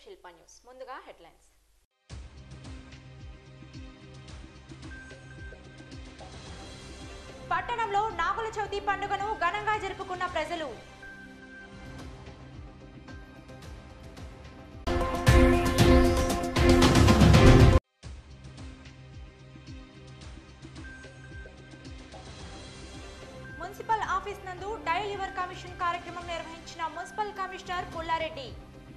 శిల్ప news ముందుగా headlines పట్టణంలో నాగుల చవితి పండుగను ఘనంగా జరుపుకున్న ప్రజలు మున్సిపల్ ఆఫీస్ నందు డయల్ యువర్ కమిషన్ కార్యక్రమం నిర్వహించిన మున్సిపల్ కమిషనర్ పుల్లారెడ్డి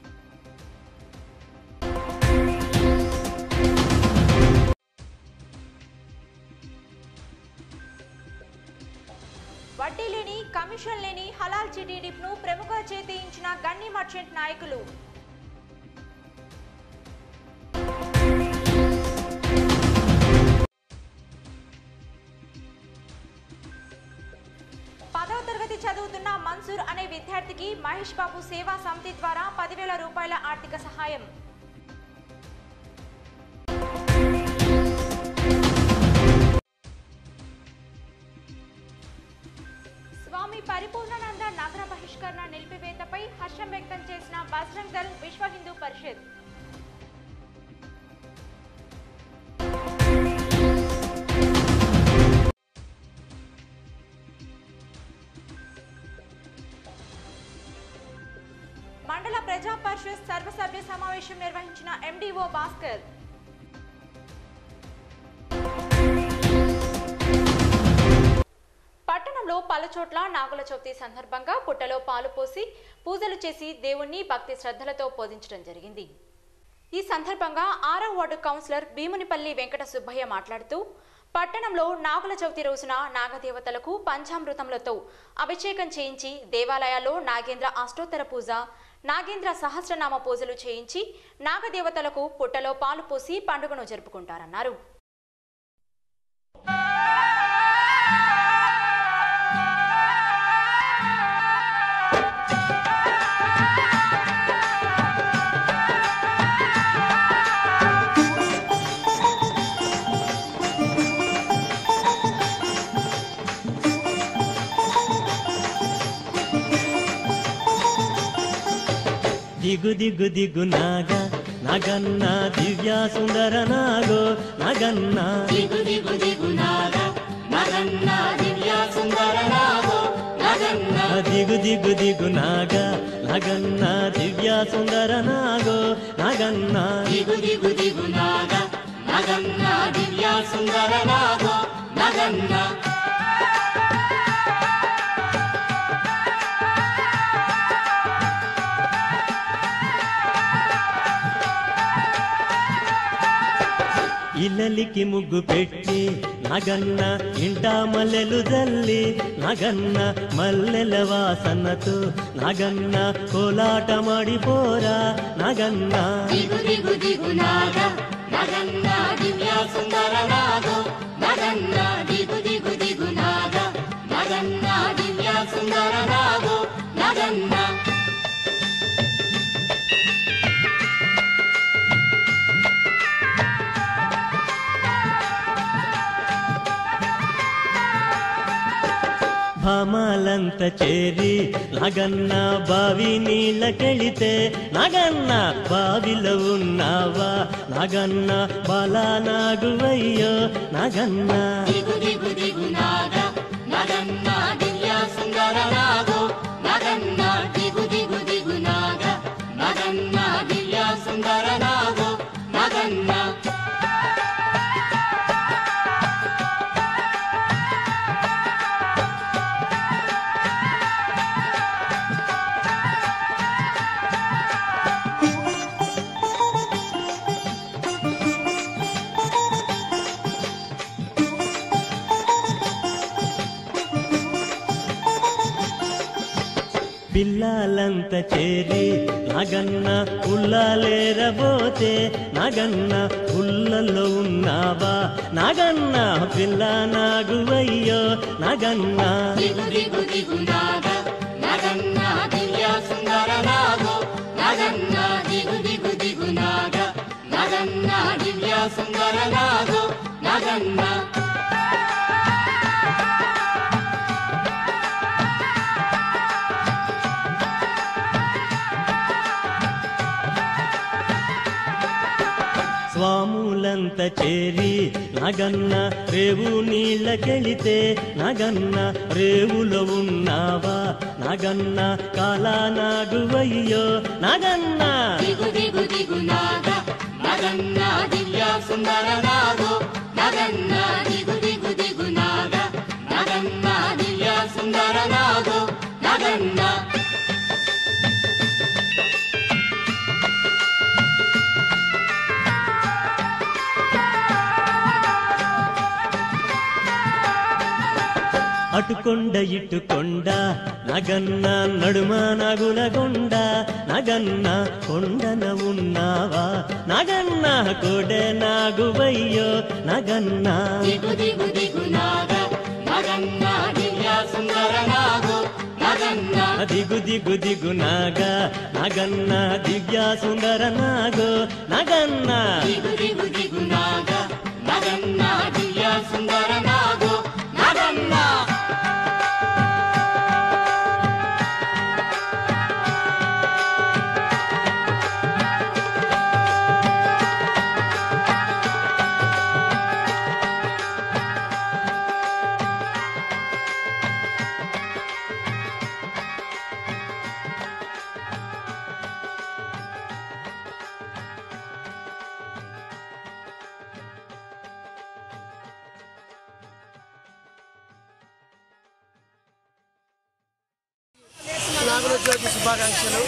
వడ్డీ లేని కమిషన్ లేని హలాల్ ను ప్రముఖ చేతించిన గన్ని మర్చెంట్ నాయకులు పదవ తరగతి చదువుతున్న మన్సూర్ అనే విద్యార్థికి మహేష్ బాబు సేవా సమితి ద్వారా పదివేల రూపాయల ఆర్థిక సహాయం స్వామి పరిపూర్ణానంద నగర బహిష్కరణ నిలిపివేతపై హర్షం వ్యక్తం చేసిన బజరంగ్ దళ్ విశ్వ హిందూ పరిషత్ మండల ప్రజా పరిషత్ సర్వసభ్య సమావేశం నిర్వహించిన ఎండిఓ భాస్కర్ పట్టణంలో పలుచోట్ల నాగుల చవితి సందర్భంగా పుట్టలో పాలు పోసి పూజలు చేసి దేవుణ్ణి భక్తి శ్రద్ధలతో పూజించడం జరిగింది ఈ సందర్భంగా ఆరో వార్డు కౌన్సిలర్ భీమునిపల్లి వెంకట సుబ్బయ్య మాట్లాడుతూ పట్టణంలో నాగుల చవితి రోజున నాగదేవతలకు పంచామృతములతో అభిషేకం చేయించి దేవాలయాల్లో నాగేంద్ర అష్టోత్తర పూజ నాగేంద్ర సహస్రనామ పూజలు చేయించి నాగదేవతలకు పుట్టలో పాలు పోసి పండుగను జరుపుకుంటారన్నారు దిగు దిగు దిగు నాగ నగన్న దివ్య సుందర నాగో నగన్న దిగు దిగు దిగు నాగ నగన్న దివ్య సుందర నాగో నగన్న దిగు దిగు దిగు నాగ నగన్న దివ్య సుందర నాగో నగన్న దిగు దిగు దిగు నాగ నగన్న దివ్య సుందర నాగో నగన్న ఇల్లలికి ముగ్గు పెట్టి నగన్న ఇంట మల్లెలు జల్లి నగన్న మల్లెల వాసనతో నగన్న కోలాట మాడిపోరా నగన్న దిగు దిగు దిగు నాగ నగన్న దివ్య సుందర నాగో నగన్న దిగు దిగు దిగు నాగ నగన్న దివ్య సుందర నాగో నగన్న భామాలంత చేరి నగన్న బావి నీళ్ళకెళితే నగన్న బావిలో ఉన్నావా నగన్న బలా నాగువయ్యో నగన్న దిగు దిగు దిగు నాగ నగన్న దివ్య సుందర నాగో నగన్న దిగు దిగు దిగు నాగ నగన్న దివ్య సుందర నాగో నగన్న పిల్లలంత చేరి నగన్న ఉల్లాలేరబోతే నగన్న ఉల్లలో ఉన్నావా నగన్న పిల్ల నాగువయ్యో నగన్న దిగు దిగు దిగు నాగ నగన్న దివ్య సుందర నాగో నగన్న దిగు దిగు దిగు నాగ నగన్న దివ్య సుందర నాగో నగన్న స్వాములంత చేరి నగన్న రేవు నీళ్ళకెళితే నగన్న రేవులో ఉన్నావా నగన్న కాలా నాగువయ్యో నగన్న దిగు దిగు దిగు నాగ నగన్న దివ్య సుందర నాగో నగన్న దిగు దిగు దిగు నాగ నగన్న దివ్య సుందర నాగో నగన్న అటుకొండ ఇటుకొండ నగన్న నడుమ నగులగొండ నగన్న కొండన ఉన్నావా నగన్న కొడె నాగువయ్యో నగన్న దిగు దిగు దిగు నాగ నగన్న దివ్య సుందర నాగో నగన్న దిగు దిగు దిగు నాగ నగన్న దివ్య సుందర నాగో నగన్న దిగు దిగు దిగు నాగ నగన్న దివ్య సుందర నాగో నగన్న నాగుల జ్యోతి శుభాకాంక్షలు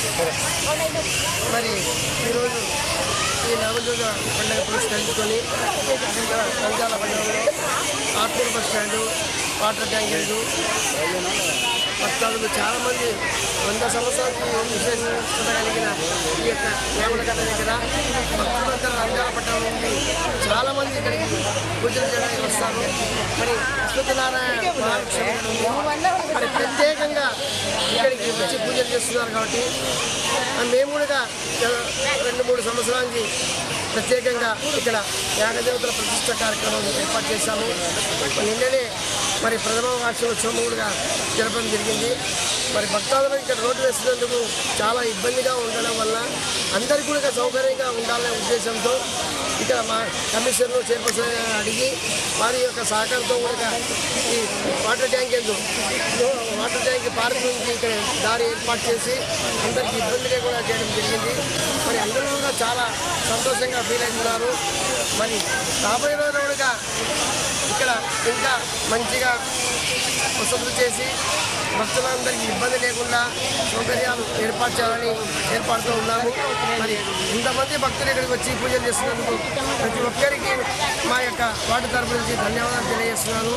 మరి ఈరోజు ఈ నాగుల జ్యోతి పండుగ పురస్కరించుకొని ఇక్కడ నంద్యాల పండుగలో ఆర్పూర్ బస్ స్టాండు వాటర్ ట్యాంకర్లు భక్తాదులు చాలామంది వంద సంవత్సరాలకి విశేషత కలిగిన ఈ యొక్క నాగుల కథ దగ్గర భక్తులందరూ నంద్యాల పట్టణం నుండి చాలామంది ఇక్కడికి పూజలు చేయడానికి వస్తారు మరి సత్యనారాయణ మహాలక్ష్మి మరి ప్రత్యేకంగా ఇక్కడికి వచ్చి పూజలు చేస్తున్నారు కాబట్టి ఆ మేము కూడా రెండు మూడు సంవత్సరాల నుంచి ప్రత్యేకంగా ఇక్కడ యాగదేవతల ప్రతిష్ట కార్యక్రమం ఏర్పాటు చేశాము నిన్ననే మరి ప్రథమ వార్షికోత్సవం కూడా జరపడం జరిగింది మరి భక్తాదులు ఇక్కడ రోడ్డు వేసినందుకు చాలా ఇబ్బందిగా ఉండడం వల్ల అందరికీ కూడా సౌకర్యంగా ఉండాలనే ఉద్దేశంతో ఇక్కడ మా కమిషనర్ను చైర్పర్సన్ అడిగి వారి యొక్క సహకారంతో కూడా ఈ వాటర్ ట్యాంక్ ఎందు వాటర్ ట్యాంక్ పార్క్ నుంచి ఇక్కడ దారి ఏర్పాటు చేసి అందరికీ ఇబ్బంది లేకుండా చేయడం జరిగింది మరి అందరూ కూడా చాలా సంతోషంగా ఫీల్ అవుతున్నారు మరి రాబోయే రోజుల్లో కూడా ఇక్కడ ఇంకా మంచిగా వసతులు చేసి భక్తులందరికీ ఇబ్బంది లేకుండా సౌకర్యాలు ఏర్పాటు చేయాలని ఏర్పాటుతో ఉన్నాము మరి ఇంతమంది భక్తులు ఇక్కడికి వచ్చి పూజలు చేస్తున్నందుకు ప్రతి ఒక్కరికి మా యొక్క వాటి తరపు నుంచి ధన్యవాదాలు తెలియజేస్తున్నాను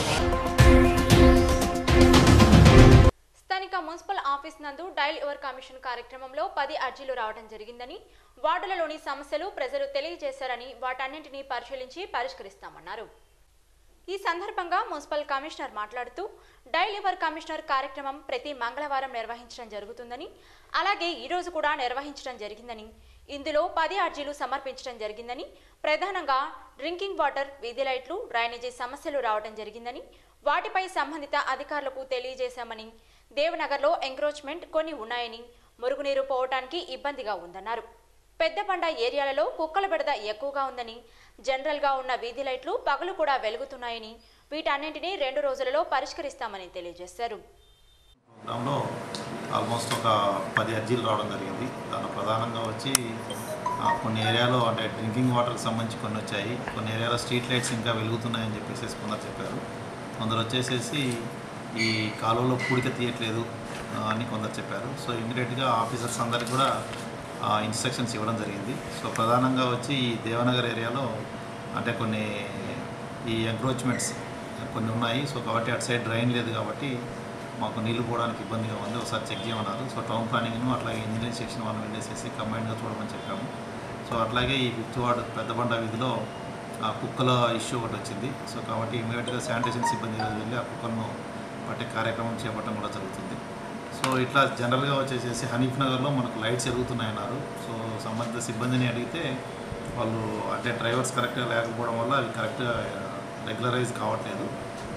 స్థానిక మున్సిపల్ ఆఫీస్ నందు డైల్ యువర్ కమిషన్ కార్యక్రమంలో పది అర్జీలు రావడం జరిగిందని వార్డులలోని సమస్యలు ప్రజలు తెలియజేశారని వాటన్నింటినీ పరిశీలించి పరిష్కరిస్తామన్నారు ఈ సందర్భంగా మున్సిపల్ కమిషనర్ మాట్లాడుతూ డైల్ యువర్ కమిషనర్ కార్యక్రమం ప్రతి మంగళవారం నిర్వహించడం జరుగుతుందని అలాగే ఈ రోజు కూడా నిర్వహించడం జరిగిందని ఇందులో పది అర్జీలు సమర్పించడం జరిగిందని ప్రధానంగా డ్రింకింగ్ వాటర్ వీధి లైట్లు డ్రైనేజీ సమస్యలు రావడం జరిగిందని వాటిపై సంబంధిత అధికారులకు తెలియజేశామని దేవనగర్లో ఎంక్రోచ్మెంట్ కొన్ని ఉన్నాయని మురుగునీరు పోవటానికి ఇబ్బందిగా ఉందన్నారు పెద్దబండ ఏరియాలలో కుక్కల బెడద ఎక్కువగా ఉందని జనరల్గా ఉన్న వీధి లైట్లు పగలు కూడా వెలుగుతున్నాయని వీటన్నింటినీ రెండు రోజులలో పరిష్కరిస్తామని తెలియజేశారు ప్రోగ్రాంలో ఆల్మోస్ట్ ఒక పది అర్జీలు రావడం జరిగింది దాంట్లో ప్రధానంగా వచ్చి ఆ, కొన్ని ఏరియాలో అంటే డ్రింకింగ్ వాటర్కి సంబంధించి కొన్ని వచ్చాయి కొన్ని ఏరియాలో స్ట్రీట్ లైట్స్ ఇంకా వెలుగుతున్నాయని చెప్పేసి కొందరు చెప్పారు కొందరు వచ్చేసేసి ఈ కాలువలో పూడిక తీయట్లేదు ఆ, అని కొందరు చెప్పారు సో ఇమీడియట్గా ఆఫీసర్స్ అందరికి కూడా ఇన్స్ట్రక్షన్స్ ఇవ్వడం జరిగింది సో ప్రధానంగా వచ్చి ఈ దేవనగర్ ఏరియాలో అంటే కొన్ని ఈ ఎంక్రోచ్మెంట్స్ కొన్ని ఉన్నాయి సో కాబట్టి అటు సైడ్ డ్రైన్ లేదు కాబట్టి మాకు నీళ్లు పోవడానికి ఇబ్బందిగా ఉంది ఒకసారి చెక్ చేయమన్నారు సో టౌన్ ప్లానింగ్ను అట్లాగే ఇంజనీరింగ్ సెక్షన్ వాళ్ళని వెళ్ళేసేసి కంబైన్డ్గా చూడమని చెప్పాము సో అట్లాగే ఈ ఫిఫ్త్ వార్డ్ పెద్దబండ వీధిలో ఆ కుక్కల ఇష్యూ ఒకటి వచ్చింది సో కాబట్టి ఇమీడియట్గా శానిటేషన్ సిబ్బంది ఈరోజు వెళ్ళి ఆ కుక్కలను పట్టే కార్యక్రమం చేపట్టడం కూడా జరుగుతుంది సో ఇట్లా జనరల్గా వచ్చేసేసి హనీఫ్ నగర్లో మనకు లైట్స్ ఎరుగుతున్నాయన్నారు సో సంబంధిత సిబ్బందిని అడిగితే వాళ్ళు అంటే డ్రైవర్స్ కరెక్ట్గా లేకపోవడం వల్ల అవి కరెక్ట్గా రెగ్యులరైజ్ కావట్లేదు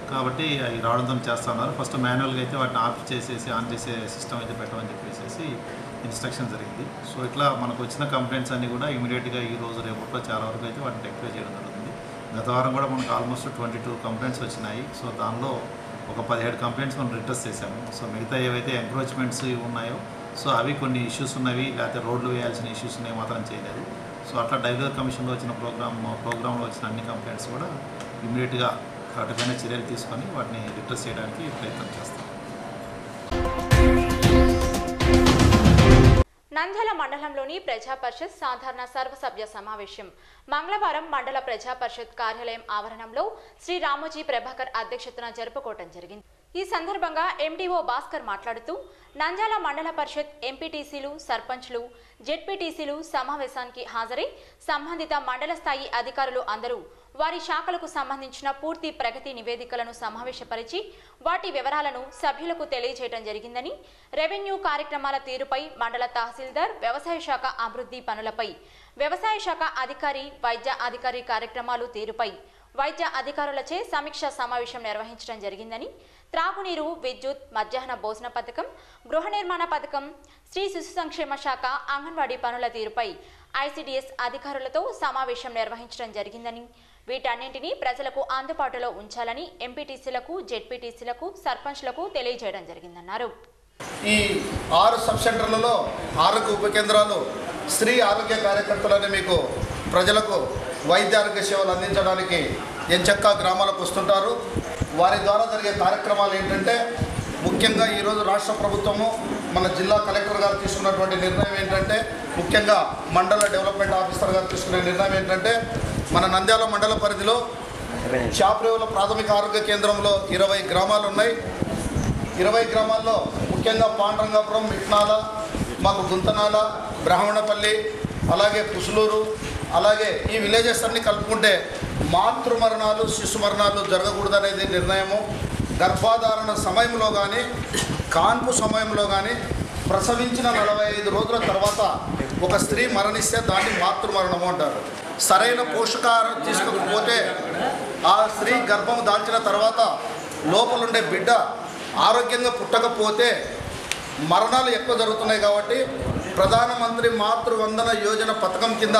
కాబట్టి అవి రావడంతో చేస్తున్నారు ఫస్ట్ మాన్యువల్గా అయితే వాటిని ఆఫ్ చేసేసి ఆన్ చేసే సిస్టమ్ అయితే పెట్టమని చెప్పేసి ఇన్స్ట్రక్షన్ జరిగింది సో ఇట్లా మనకు వచ్చిన కంప్లైంట్స్ అన్నీ కూడా ఇమీడియట్గా ఈ రోజు రేపట్లో చాలా వరకు అయితే వాటిని రెక్టిఫై చేయడం జరుగుతుంది గత వారం కూడా మనకు ఆల్మోస్ట్ ట్వంటీ టూ కంప్లైంట్స్ వచ్చినాయి సో దానిలో ఒక పదిహేడు కంప్లైంట్స్ మనం రిటర్స్ చేశాము సో మిగతా ఏవైతే ఎంక్రోచ్మెంట్స్ ఉన్నాయో సో అవి కొన్ని ఇష్యూస్ ఉన్నవి లేకపోతే రోడ్లు వేయాల్సిన ఇష్యూస్ ఉన్నాయి మాత్రం చేయలేదు సో అట్లా డైవర్ కమిషన్లో వచ్చిన ప్రోగ్రామ్ ప్రోగ్రాంలో వచ్చిన అన్ని కంప్లైంట్స్ కూడా ఇమీడియట్గా వాటిపైన చర్యలు తీసుకొని వాటిని రిట్రెస్ చేయడానికి ప్రయత్నం చేస్తాం నంద్యాల మండలంలోని ప్రజా పరిషత్ సాధారణ సర్వసభ్య సమావేశం మంగళవారం మండల ప్రజా పరిషత్ కార్యాలయం ఆవరణంలో శ్రీ రామోజీ ప్రభాకర్ అధ్యక్షతన జరుపుకోవటం జరిగింది ఈ సందర్భంగా ఎండీఓ భాస్కర్ మాట్లాడుతూ నంద్యాల మండల పరిషత్ ఎంపీటీసీలు సర్పంచ్లు జెడ్పీటీసీలు సమావేశానికి హాజరై సంబంధిత మండల స్థాయి అధికారులు అందరూ వారి శాఖలకు సంబంధించిన పూర్తి ప్రగతి నివేదికలను సమావేశపరిచి వాటి వివరాలను సభ్యులకు తెలియజేయడం జరిగిందని రెవెన్యూ కార్యక్రమాల తీరుపై మండల తహసీల్దార్ వ్యవసాయ శాఖ అభివృద్ధి పనులపై వ్యవసాయ శాఖ అధికారి వైద్య అధికారి కార్యక్రమాలు తీరుపై వైద్య అధికారులచే సమీక్ష సమావేశం నిర్వహించడం జరిగిందని త్రాగునీరు విద్యుత్ మధ్యాహ్న భోజన పథకం గృహ నిర్మాణ పథకం స్త్రీ శిశు సంక్షేమ శాఖ అంగన్వాడీ పనుల తీరుపై ఐసిడిఎస్ అధికారులతో సమావేశం నిర్వహించడం జరిగిందని వీటన్నింటినీ ప్రజలకు అందుబాటులో ఉంచాలని ఎంపీటీసీలకు జెడ్పీటీసీలకు సర్పంచ్లకు తెలియజేయడం జరిగిందన్నారు ఈ ఆరు సబ్ సెంటర్లలో ఆరోగ్య ఉప కేంద్రాలు స్త్రీ ఆరోగ్య కార్యకర్తలని మీకు ప్రజలకు వైద్య ఆరోగ్య సేవలు అందించడానికి ఎంచక్క గ్రామాలకు వస్తుంటారు వారి ద్వారా జరిగే కార్యక్రమాలు ఏంటంటే ముఖ్యంగా ఈరోజు రాష్ట్ర ప్రభుత్వము మన జిల్లా కలెక్టర్ గారు తీసుకున్నటువంటి నిర్ణయం ఏంటంటే ముఖ్యంగా మండల డెవలప్మెంట్ ఆఫీసర్ గారు తీసుకునే నిర్ణయం ఏంటంటే మన నంద్యాల మండల పరిధిలో చాప్రేవుల ప్రాథమిక ఆరోగ్య కేంద్రంలో ఇరవై గ్రామాలు ఉన్నాయి ఇరవై గ్రామాల్లో ముఖ్యంగా పాండ్రంగాపురం మిట్నాల మాకు గుంతనాల బ్రాహ్మణపల్లి అలాగే పుసులూరు అలాగే ఈ విలేజెస్ అన్ని కలుపుకుంటే మాతృ మరణాలు శిశు మరణాలు జరగకూడదనేది నిర్ణయము గర్భాధారణ సమయంలో కానీ కాన్పు సమయంలో కానీ ప్రసవించిన నలభై ఐదు రోజుల తర్వాత ఒక స్త్రీ మరణిస్తే దాన్ని మాతృ మరణము అంటారు సరైన పోషకాహారం తీసుకోకపోతే ఆ స్త్రీ గర్భం దాల్చిన తర్వాత లోపలుండే బిడ్డ ఆరోగ్యంగా పుట్టకపోతే మరణాలు ఎక్కువ జరుగుతున్నాయి కాబట్టి ప్రధానమంత్రి మాతృవందన యోజన పథకం కింద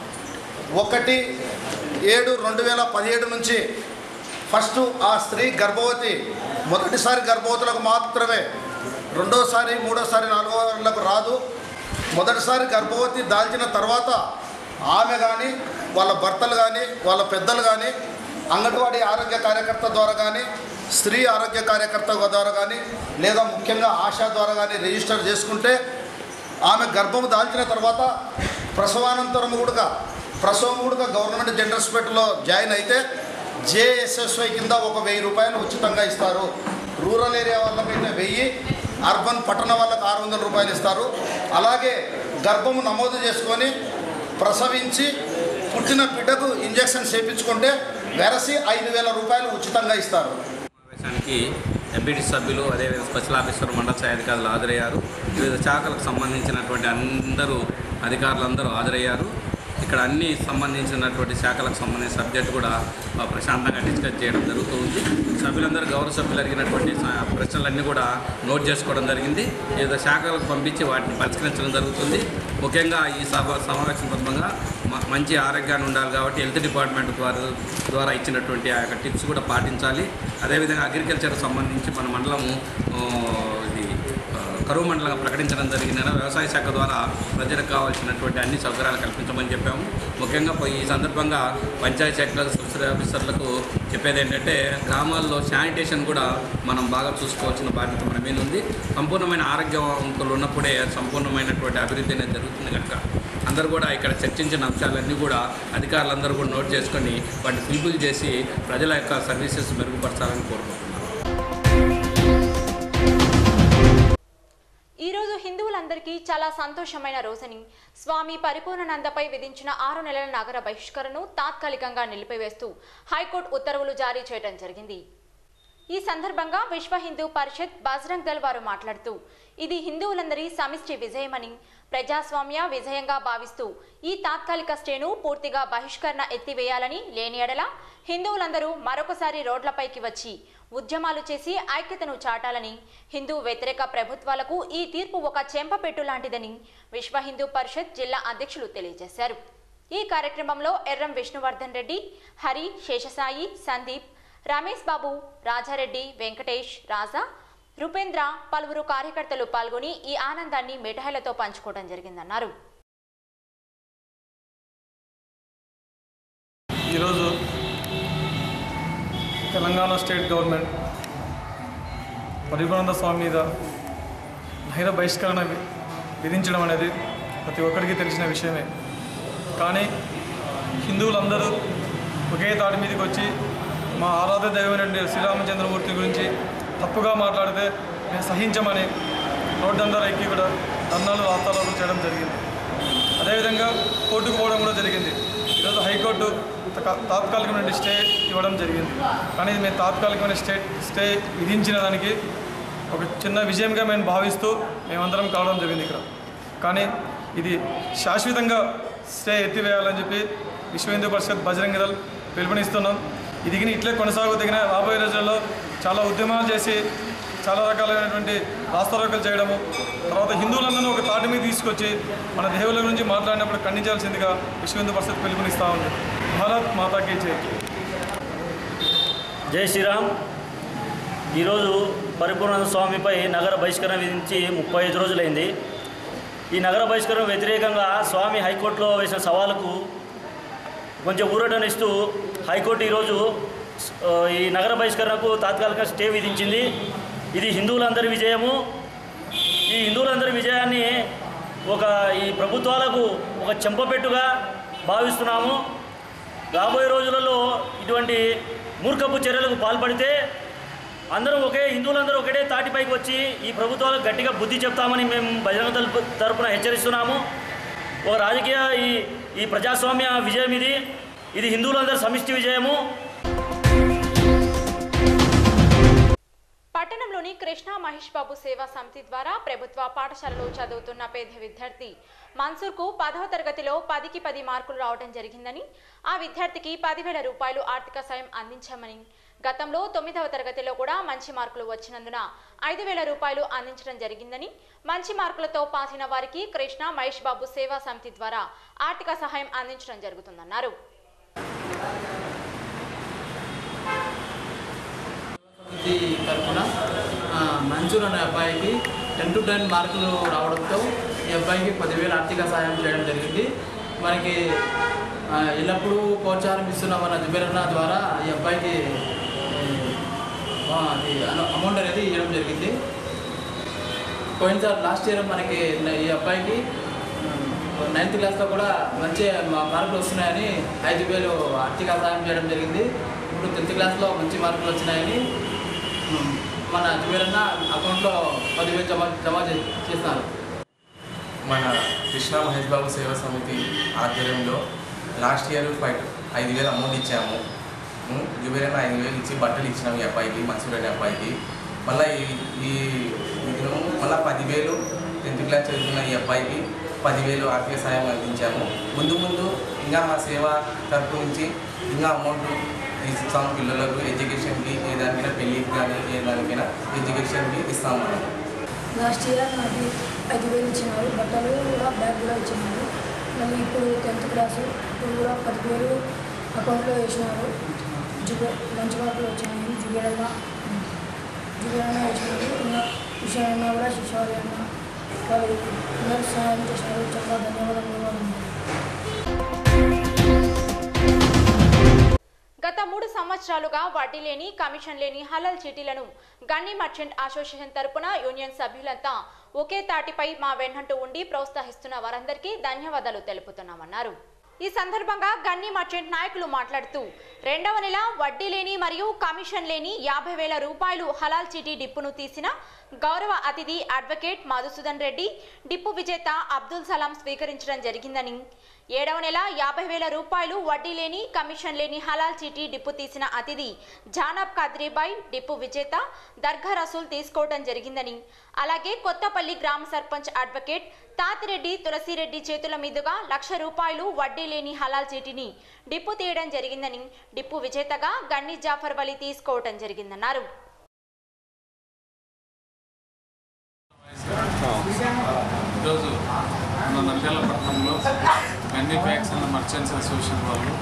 ఒకటి ఏడు రెండు వేల పదిహేడు నుంచి ఫస్ట్ ఆ స్త్రీ గర్భవతి మొదటిసారి గర్భవతులకు మాత్రమే రెండోసారి మూడోసారి నాలుగోసార్లకు రాదు మొదటిసారి గర్భవతి దాల్చిన తర్వాత ఆమె కానీ వాళ్ళ భర్తలు కానీ వాళ్ళ పెద్దలు కానీ అంగన్వాడీ ఆరోగ్య కార్యకర్త ద్వారా కానీ స్త్రీ ఆరోగ్య కార్యకర్త ద్వారా కానీ లేదా ముఖ్యంగా ఆశా ద్వారా కానీ రిజిస్టర్ చేసుకుంటే ఆమె గర్భం దాల్చిన తర్వాత ప్రసవానంతరం కూడా ప్రసవం కూడా గవర్నమెంట్ జనరల్ హాస్పిటల్లో జాయిన్ అయితే జేఎస్ఎస్వై కింద ఒక వెయ్యి రూపాయలు ఉచితంగా ఇస్తారు రూరల్ ఏరియా వాళ్ళకైతే వెయ్యి అర్బన్ పట్టణ వాళ్ళకి ఆరు వందల రూపాయలు ఇస్తారు అలాగే గర్భము నమోదు చేసుకొని ప్రసవించి పుట్టిన బిడ్డకు ఇంజెక్షన్ చేయించుకుంటే వెరసి ఐదు వేల రూపాయలు ఉచితంగా ఇస్తారు సమావేశానికి ఎంపీటీ సభ్యులు అదేవిధంగా స్పెషల్ ఆఫీసర్ మండల స్థాయి అధికారులు హాజరయ్యారు వివిధ శాఖలకు సంబంధించినటువంటి అందరూ అధికారులందరూ హాజరయ్యారు ఇక్కడ అన్ని సంబంధించినటువంటి శాఖలకు సంబంధించిన సబ్జెక్ట్ కూడా ఆ, ప్రశాంతంగా డిస్కస్ చేయడం జరుగుతుంది సభ్యులందరూ గౌరవ సభ్యులు అడిగినటువంటి స- ప్రశ్నలన్నీ కూడా నోట్ చేసుకోవడం జరిగింది వివిధ శాఖలకు పంపించి వాటిని పరిష్కరించడం జరుగుతుంది ముఖ్యంగా ఈ సభ సమావేశం సందర్భంగా మ- మంచి ఆరోగ్యాన్ని ఉండాలి కాబట్టి హెల్త్ డిపార్ట్మెంట్ ద్వారా ద్వారా ఇచ్చినటువంటి ఆ యొక్క టిప్స్ కూడా పాటించాలి అదేవిధంగా అగ్రికల్చర్ సంబంధించి మన మండలము ఆ, ఇది ఆ, కరువు మండలంగా ప్రకటించడం జరిగింది వ్యవసాయ శాఖ ద్వారా ప్రజలకు కావాల్సినటువంటి అన్ని సౌకర్యాలు కల్పించమని చెప్పాము ముఖ్యంగా పోయి ఈ సందర్భంగా పంచాయతీ శాఖలకు సబ్సిడీ ఆఫీసర్లకు చెప్పేది ఏంటంటే గ్రామాల్లో శానిటేషన్ కూడా మనం బాగా చూసుకోవాల్సిన బాధ్యత మన మీద ఉంది సంపూర్ణమైన ఆరోగ్యవంతులు ఉన్నప్పుడే సంపూర్ణమైనటువంటి అభివృద్ధి అనేది జరుగుతుంది కనుక అందరూ కూడా ఇక్కడ చర్చించిన అంశాలన్నీ కూడా అధికారులందరూ కూడా నోట్ చేసుకొని వాటిని ఫిల్ఫిల్ చేసి ప్రజల యొక్క సర్వీసెస్ మెరుగుపరచాలని కోరుకుంటున్నాను ఈ రోజు హిందువులందరికీ చాలా సంతోషమైన రోజని స్వామి పరిపూర్ణానందపై విధించిన ఆరు నెలల నగర బహిష్కరణను తాత్కాలికంగా నిలిపివేస్తూ హైకోర్టు ఉత్తర్వులు జారీ చేయడం జరిగింది ఈ సందర్భంగా విశ్వ హిందూ పరిషత్ బజరంగ్ దళ్ వారు మాట్లాడుతూ ఇది హిందువులందరి సమిష్టి విజయమని ప్రజాస్వామ్య విజయంగా భావిస్తూ ఈ తాత్కాలిక స్టేను పూర్తిగా బహిష్కరణ ఎత్తివేయాలని లేని ఎడల హిందువులందరూ మరొకసారి రోడ్లపైకి వచ్చి ఉద్యమాలు చేసి ఐక్యతను చాటాలని హిందూ వ్యతిరేక ప్రభుత్వాలకు ఈ తీర్పు ఒక చెంపపెట్టు లాంటిదని విశ్వ హిందూ పరిషత్ జిల్లా అధ్యక్షులు తెలియజేశారు ఈ కార్యక్రమంలో ఎర్రం విష్ణువర్ధన్ రెడ్డి హరి శేషసాయి సందీప్ రమేష్ బాబు రాజారెడ్డి వెంకటేష్ రాజా రూపేంద్ర పలువురు కార్యకర్తలు పాల్గొని ఈ ఆనందాన్ని మిఠాయిలతో పంచుకోవడం జరిగిందన్నారు ఈరోజు తెలంగాణ స్టేట్ గవర్నమెంట్ పరిభ్రానంద స్వామి మీద నైర బహిష్కరణ వి- విధించడం అనేది ప్రతి ఒక్కరికి తెలిసిన విషయమే కానీ హిందువులందరూ ఒకే తాటి మీదకి వచ్చి మా ఆరాధ్య దైవమైన శ్రీరామచంద్రమూర్తి గురించి తప్పుగా మాట్లాడితే మేము సహించమని రోడ్డందరూ ఎక్కి కూడా ధర్నాలు రాస్తారోలు చేయడం జరిగింది అదేవిధంగా కోర్టుకు పోవడం కూడా జరిగింది ఈరోజు హైకోర్టు తా- తాత్కాలికమైన స్టే ఇవ్వడం జరిగింది కానీ ఇది మేము తాత్కాలికమైన స్టే స్టే విధించిన దానికి ఒక చిన్న విజయంగా మేము భావిస్తూ మేమందరం కావడం జరిగింది ఇక్కడ కానీ ఇది శాశ్వతంగా స్టే ఎత్తివేయాలని చెప్పి విశ్వ హిందూ పరిషత్ బజరంగ దళ్ పిలుపునిస్తున్నాం ఇది గిని ఇట్లే కొనసాగుతగిన రాబోయే రోజుల్లో చాలా ఉద్యమాలు చేసి చాలా రకాలైనటువంటి రాస్తారోకలు చేయడము తర్వాత హిందువులందరూ ఒక తాటి మీద తీసుకొచ్చి మన దేవుల గురించి మాట్లాడినప్పుడు ఖండించాల్సిందిగా విశ్వ హిందూ పరిషత్ పిలుపునిస్తూ ఉంది భారత్ మాతాకి జై జై శ్రీరామ్ ఈరోజు పరిపూర్ణ స్వామిపై నగర బహిష్కరణ విధించి ముప్పై ఐదు రోజులైంది ఈ నగర బహిష్కరణ వ్యతిరేకంగా స్వామి హైకోర్టులో వేసిన సవాలుకు కొంచెం ఊరటనిస్తూ హైకోర్టు ఈరోజు ఆ, ఈ నగర బహిష్కరణకు తాత్కాలిక స్టే విధించింది ఇది హిందువులందరి విజయము ఈ హిందువులందరి విజయాన్ని ఒక ఈ ప్రభుత్వాలకు ఒక చెంపపెట్టుగా భావిస్తున్నాము రాబోయే రోజులలో ఇటువంటి మూర్ఖపు చర్యలకు పాల్పడితే అందరం ఒకే హిందువులందరూ ఒకటే తాటిపైకి వచ్చి ఈ ప్రభుత్వాలకు గట్టిగా బుద్ధి చెప్తామని మేము బజరంగ దళ తరపున హెచ్చరిస్తున్నాము ఒక రాజకీయ ఈ ఈ ప్రజాస్వామ్య విజయం ఇది ఇది హిందువులందరి సమిష్టి విజయము పట్టణంలోని కృష్ణా మహేష్ బాబు సేవా సమితి ద్వారా ప్రభుత్వ పాఠశాలలో చదువుతున్న పేద విద్యార్థి మన్సూర్కు పదవ తరగతిలో పదికి పది మార్కులు రావడం జరిగిందని ఆ విద్యార్థికి పదివేల రూపాయలు ఆర్థిక సాయం అందించామని గతంలో తొమ్మిదవ తరగతిలో కూడా మంచి మార్కులు వచ్చినందున ఐదు వేల రూపాయలు అందించడం జరిగిందని మంచి మార్కులతో పాస్ అయిన వారికి కృష్ణ మహేష్ బాబు సేవా సమితి ద్వారా ఆర్థిక సహాయం అందించడం జరుగుతుందన్నారు సమితి తరఫున ఆ, మంజూర్ అనే అబ్బాయికి టెన్ టు టెన్ మార్కులు రావడంతో ఈ అబ్బాయికి పదివేల ఆర్థిక సహాయం చేయడం జరిగింది మనకి ఆ, ఎల్లప్పుడూ ప్రోత్సాహం ఇస్తున్నామన్న జుబేరన్న ద్వారా ఈ అబ్బాయికి ఆ, అది అన- అమౌంట్ అనేది ఇవ్వడం జరిగింది పోయినసారి లాస్ట్ ఇయర్ మనకి న- ఈ అబ్బాయికి నైన్త్ క్లాస్లో కూడా మంచి మా- మార్కులు వస్తున్నాయని ఐదు వేలు ఆర్థిక సహాయం చేయడం జరిగింది ఇప్పుడు టెన్త్ క్లాస్లో మంచి మార్కులు వచ్చినాయని ఉమ్, మన జువేరన్న అకౌంట్లో పదివేలు జమ జమ చే- చేస్తున్నారు మన కృష్ణా మహేష్ బాబు సేవా సమితి ఆధ్వర్యంలో లాస్ట్ ఇయర్ ఫైవ్ ఐదు వేలు అమౌంట్ ఇచ్చాము ఉమ్, జుబేరన్న ఐదు వేలు ఇచ్చి బట్టలు ఇచ్చినాము ఈ అబ్బాయికి మన్సూర్ అనే అబ్బాయికి మళ్ళీ ఈ ఈ దినము మళ్ళీ పదివేలు టెన్త్ క్లాస్ చదువుతున్న ఈ అబ్బాయికి పదివేలు ఆర్థిక సాయం అందించాము ముందు ముందు ఇంకా మా సేవ తరపు నుంచి ఇంకా అమౌంట్ ఇస్తాము పిల్లలకు ఎడ్యుకేషన్కి ఏ దానికైనా పెళ్ళికి కానీ ఏ దానికైనా ఎడ్యుకేషన్కి ఇస్తాము మనం లాస్ట్ ఇయర్ నాకు ఐదు వేలు ఇచ్చినారు బట్టలు కూడా బ్యాగ్ కూడా ఇచ్చినారు మళ్ళీ ఇప్పుడు టెన్త్ క్లాసు ఇప్పుడు కూడా పదివేలు అకౌంట్లో వేసినారు జుబే మంచి మార్కులు వచ్చినాయి జుబేరన్న జుబేరన్న వేసినారు ఇంకా విషయాలన్నా కూడా శిశువారి అన్న వాళ్ళు అందరూ సహాయం చేసినారు చాలా ధన్యవాదాలు కూడా ఉన్నాయి గత మూడు సంవత్సరాలుగా వడ్డీ లేని కమిషన్ లేని హలాల్ చీటీలను గన్ని మర్చెంట్ అసోసియేషన్ తరపున యూనియన్ సభ్యులంతా ఒకే తాటిపై మా వెన్నంటూ ఉండి ప్రోత్సహిస్తున్న వారందరికీ ధన్యవాదాలు తెలుపుతున్నామన్నారు ఈ సందర్భంగా గన్ని మర్చెంట్ నాయకులు మాట్లాడుతూ రెండవ నెల వడ్డీ లేని మరియు కమిషన్ లేని యాభై వేల రూపాయలు హలాల్ చీటీ డిప్పును తీసిన గౌరవ అతిథి అడ్వకేట్ మధుసూదన్ రెడ్డి డిప్పు విజేత అబ్దుల్ సలాం స్వీకరించడం జరిగిందని ఏడవ నెల యాభై వేల రూపాయలు వడ్డీ లేని కమిషన్ లేని హలాల్ చీటీ డిప్పు తీసిన అతిథి జానబ్ కద్రీబాయ్ డిప్పు విజేత దర్గా రసూల్ తీసుకోవడం జరిగిందని అలాగే కొత్తపల్లి గ్రామ సర్పంచ్ అడ్వకేట్ తాతిరెడ్డి తులసిరెడ్డి చేతుల మీదుగా లక్ష రూపాయలు వడ్డీ లేని హలాల్ చీటీని డిప్పు తీయడం జరిగిందని డిప్పు విజేతగా గన్ని జాఫర్ వలి తీసుకోవడం జరిగిందన్నారు ఈరోజు మన నంద్యాల పట్టణంలో గండి బ్యాగ్స్ అండ్ మర్చెంట్స్ అసోసియేషన్ వాళ్ళు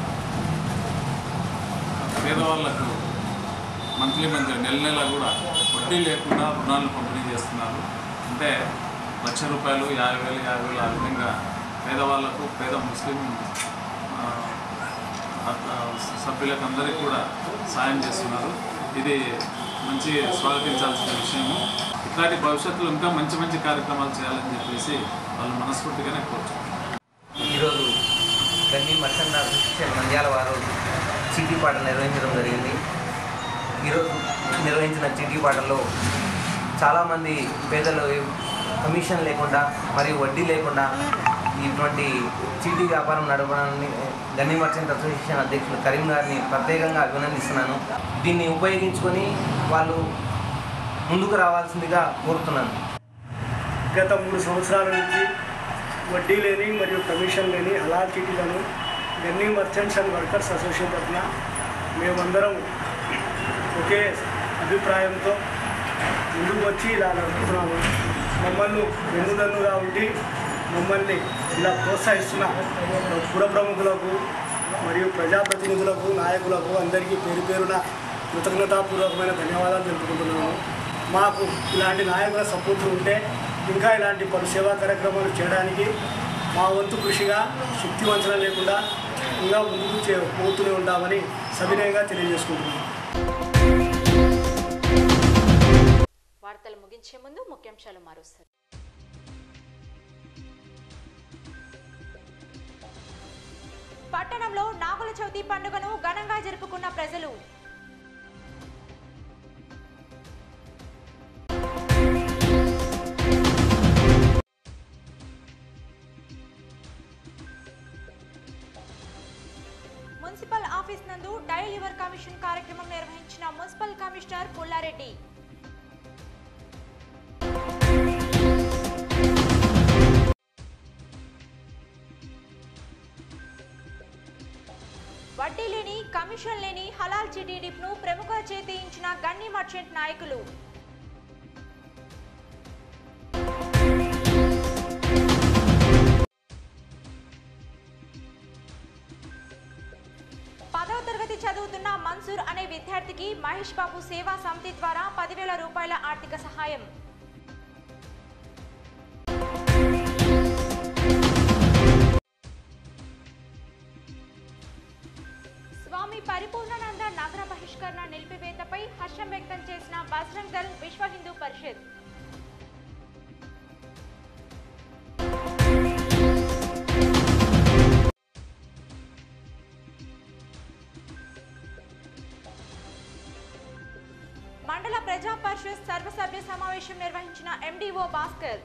పేదవాళ్లకు మంత్లీ మంత్లీ నెల నెల కూడా వడ్డీ లేకుండా రుణాలు పంపిణీ చేస్తున్నారు అంటే లక్ష రూపాయలు యాభై వేలు యాభై వేలు ఆ విధంగా పేదవాళ్లకు పేద ముస్లిం ఆ, ఆ, సభ్యులకు అందరికీ కూడా సాయం చేస్తున్నారు ఇది మంచి స్వాగతించాల్సిన విషయము ఇట్లాంటి భవిష్యత్తులో ఇంకా మంచి మంచి కార్యక్రమాలు చేయాలని చెప్పేసి వాళ్ళు మనస్ఫూర్తిగానే కోరుచున్నారు ఈరోజు గన్ని మర్చండ అసోసియేషన్ నంద్యాల వారు చీటీ పాటలు నిర్వహించడం జరిగింది ఈరోజు నిర్వహించిన చీటీ పాటల్లో చాలామంది పేదలు కమిషన్ లేకుండా మరియు వడ్డీ లేకుండా ఇటువంటి చీటీ వ్యాపారం నడపడాన్ని గన్ని మర్చెంట్ అసోసియేషన్ అధ్యక్షులు కరీం గారిని ప్రత్యేకంగా అభినందిస్తున్నాను దీన్ని ఉపయోగించుకొని వాళ్ళు ముందుకు రావాల్సిందిగా కోరుతున్నాను గత మూడు సంవత్సరాల నుంచి వడ్డీ లేని మరియు కమిషన్ లేని హలాల్ చీటీలను gunny merchants and workers association తరఫున మేమందరం ఒకే అభిప్రాయంతో ముందుకు వచ్చి ఇలా నడుపుతున్నాము మమ్మల్ని వెన్నుదన్నుగా ఉండి మమ్మల్ని ఇలా ప్రోత్సహిస్తున్న పుర ప్రముఖులకు మరియు ప్రజాప్రతినిధులకు నాయకులకు అందరికీ పేరు పేరున కృతజ్ఞతాపూర్వకమైన ధన్యవాదాలు తెలుపుకుంటున్నాము మాకు ఇలాంటి నాయకుల సపోర్ట్ ఉంటే ఇంకా ఇలాంటి పలు సేవా కార్యక్రమాలు చేయడానికి మా వంతు కృషిగా శక్తి వంచన లేకుండా ఇంకా ముందుకు చే పోతూనే ఉంటామని సవినయంగా తెలియజేసుకుంటున్నాం వార్తలు ముగించే ముందు ముఖ్యాంశాలు మారుస్తారు పట్టణంలో నాగుల చవితి పండుగను ఘనంగా జరుపుకున్న ప్రజలు మున్సిపల్ ఆఫీస్ నందు డైల్ యువర్ కమిషన్ కార్యక్రమం నిర్వహించిన మున్సిపల్ కమిషనర్ పుల్లారెడ్డి వడ్డీ లేని కమిషన్ లేని హలాల్ చిటీ డిప్ను ప్రముఖ చేతించిన గన్ని మర్చెంట్ నాయకులు పదవ తరగతి చదువుతున్న మన్సూర్ అనే విద్యార్థికి మహేష్ బాబు సేవా సమితి ద్వారా పదివేల రూపాయల ఆర్థిక సహాయం స్వామి పరిపూర్ణానంద నగర బహిష్కరణ నిలిపివేతపై హర్షం వ్యక్తం చేసిన బజరంగ్ దళ్ విశ్వ హిందూ పరిషత్ మండల ప్రజా పరిషత్ సర్వసభ్య సమావేశం నిర్వహించిన ఎండిఓ భాస్కర్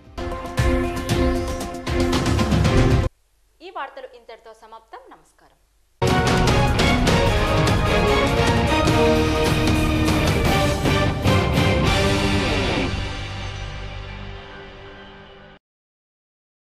ఈ వార్తలు ఇంతటితో సమాప్తం నమస్కారం